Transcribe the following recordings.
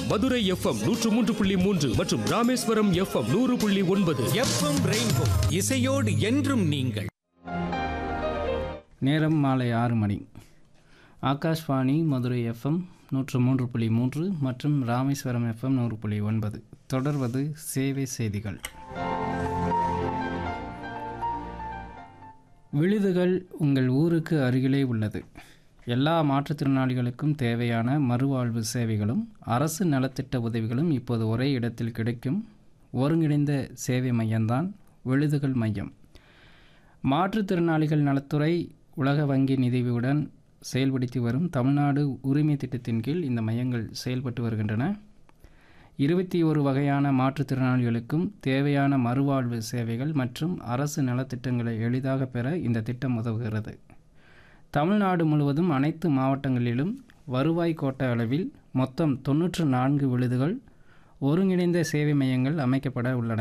Madurai FM நூற்று மூன்று புள்ளி மூன்று மற்றும் ராமேஸ்வரம் எஃப்எம் நூறு புள்ளி ஒன்பது எஃப்எம் ரெயின்போ இசையோடு என்றும் நீங்கள் நேரம் மாலை ஆறு மணி ஆகாஷ்வாணி மதுரை எஃப்எம் நூற்று மூன்று புள்ளி மூன்று மற்றும் ராமேஸ்வரம் எஃப்எம் நூறு புள்ளி ஒன்பது தொடர்வது சேவை செய்திகள் விழுதுகள் உங்கள் ஊருக்கு அருகிலே உள்ளது எல்லா மாற்றுத்திறனாளிகளுக்கும் தேவையான மறுவாழ்வு சேவைகளும் அரசு நலத்திட்ட உதவிகளும் இப்போது ஒரே இடத்தில் கிடைக்கும் ஒருங்கிணைந்த சேவை மையம்தான் விழுதுகள் மையம் மாற்றுத்திறனாளிகள் நலத்துறை உலக வங்கி நிதியுடன் செயல்படுத்தி வரும் தமிழ்நாடு உரிமை திட்டத்தின் கீழ் இந்த மையங்கள் செயல்பட்டு வருகின்றன இருபத்தி ஒரு வகையான மாற்றுத்திறனாளிகளுக்கும் தேவையான மறுவாழ்வு சேவைகள் மற்றும் அரசு நலத்திட்டங்களை எளிதாக பெற இந்த திட்டம் உதவுகிறது தமிழ்நாடு முழுவதும் அனைத்து மாவட்டங்களிலும் வருவாய் கோட்ட அளவில் மொத்தம் தொன்னூற்று நான்கு விழுதுகள் ஒருங்கிணைந்த சேவை மையங்கள் அமைக்கப்பட உள்ளன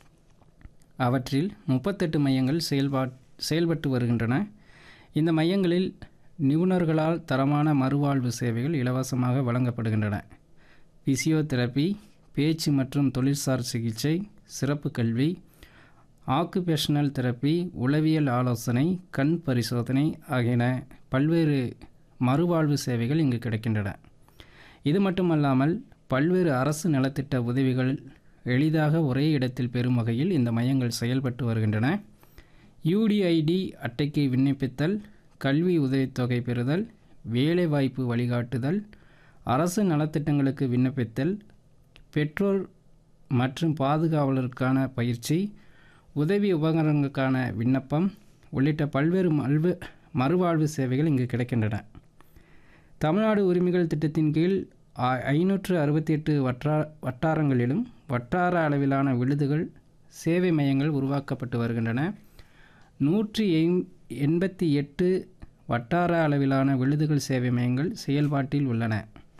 அவற்றில் முப்பத்தெட்டு மையங்கள் செயல்பாட் செயல்பட்டு வருகின்றன இந்த மையங்களில் நிபுணர்களால் தரமான மறுவாழ்வு சேவைகள் இலவசமாக வழங்கப்படுகின்றன பிசியோதெரப்பி பேச்சு மற்றும் தொழில்சார் சிகிச்சை சிறப்பு கல்வி ஆக்குபேஷனல் தெரப்பி உளவியல் ஆலோசனை கண் பரிசோதனை ஆகியன பல்வேறு மறுவாழ்வு சேவைகள் இங்கு கிடைக்கின்றன இது மட்டுமல்லாமல் பல்வேறு அரசு நலத்திட்ட உதவிகள் எளிதாக ஒரே இடத்தில் பெறும் வகையில் இந்த மையங்கள் செயல்பட்டு வருகின்றன யூடிஐடி அட்டைக்கு விண்ணப்பித்தல் கல்வி உதவித்தொகை பெறுதல் வேலைவாய்ப்பு வழிகாட்டுதல் அரசு நலத்திட்டங்களுக்கு விண்ணப்பித்தல் பெற்றோர் மற்றும் பாதுகாவலருக்கான பயிற்சி உதவி உபகரணங்களுக்கான விண்ணப்பம் உள்ளிட்ட பல்வேறு மல்வு மறுவாழ்வு சேவைகள் இங்கு கிடைக்கின்றன தமிழ்நாடு உரிமைகள் திட்டத்தின் கீழ் ஐ- ஐநூற்று அறுபத்தி எட்டு வட்டா வட்டாரங்களிலும் வட்டார அளவிலான விழுதுகள் சேவை மையங்கள் உருவாக்கப்பட்டு வருகின்றன நூற்றி எண் எண்பத்தி எட்டு வட்டார அளவிலான விழுதுகள் சேவை மையங்கள் செயல்பாட்டில் உள்ளன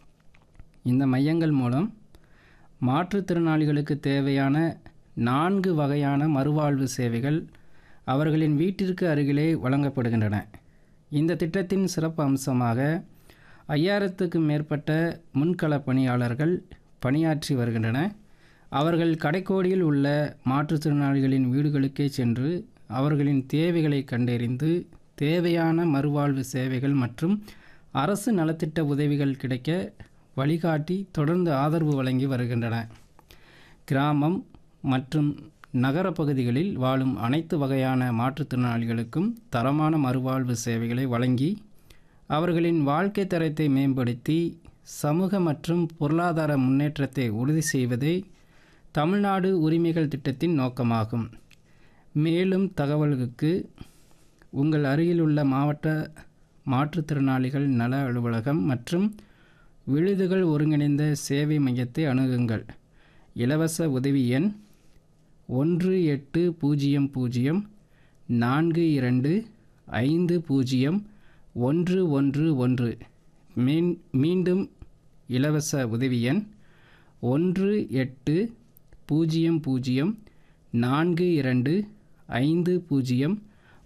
இந்த மையங்கள் மூலம் மாற்றுத்திறனாளிகளுக்கு தேவையான நான்கு வகையான மறுவாழ்வு சேவைகள் அவர்களின் வீட்டிற்கு அருகிலே வழங்கப்படுகின்றன இந்த திட்டத்தின் சிறப்பு அம்சமாக ஐயாயிரத்துக்கும் மேற்பட்ட முன்கள பணியாளர்கள் பணியாற்றி வருகின்றன அவர்கள் கடைக்கோடியில் உள்ள மாற்றுத்திறனாளிகளின் வீடுகளுக்கே சென்று அவர்களின் தேவைகளை கண்டறிந்து தேவையான மறுவாழ்வு சேவைகள் மற்றும் அரசு நலத்திட்ட உதவிகள் கிடைக்க வழிகாட்டி தொடர்ந்து ஆதரவு வழங்கி வருகின்றன கிராமம் மற்றும் நகர பகுதிகளில் வாழும் அனைத்து வகையான மாற்றுத்திறனாளிகளுக்கும் தரமான மறுவாழ்வு சேவைகளை வழங்கி அவர்களின் வாழ்க்கை தரத்தை மேம்படுத்தி சமூக மற்றும் பொருளாதார முன்னேற்றத்தை உறுதி செய்வதே தமிழ்நாடு உரிமைகள் திட்டத்தின் நோக்கமாகும் மேலும் தகவல்களுக்கு உங்கள் அருகிலுள்ள மாவட்ட மாற்றுத்திறனாளிகள் நல அலுவலகம் மற்றும் விழுதுகள் ஒருங்கிணைந்த சேவை மையத்தை அணுகுங்கள் இலவச உதவி எண் ஒன்று எட்டு பூஜ்ஜியம் பூஜ்ஜியம் நான்கு இரண்டு ஐந்து பூஜ்ஜியம் ஒன்று ஒன்று ஒன்று மீன் மீண்டும் இலவச உதவி எண் ஒன்று எட்டு பூஜ்ஜியம் பூஜ்ஜியம் நான்கு இரண்டு ஐந்து பூஜ்ஜியம்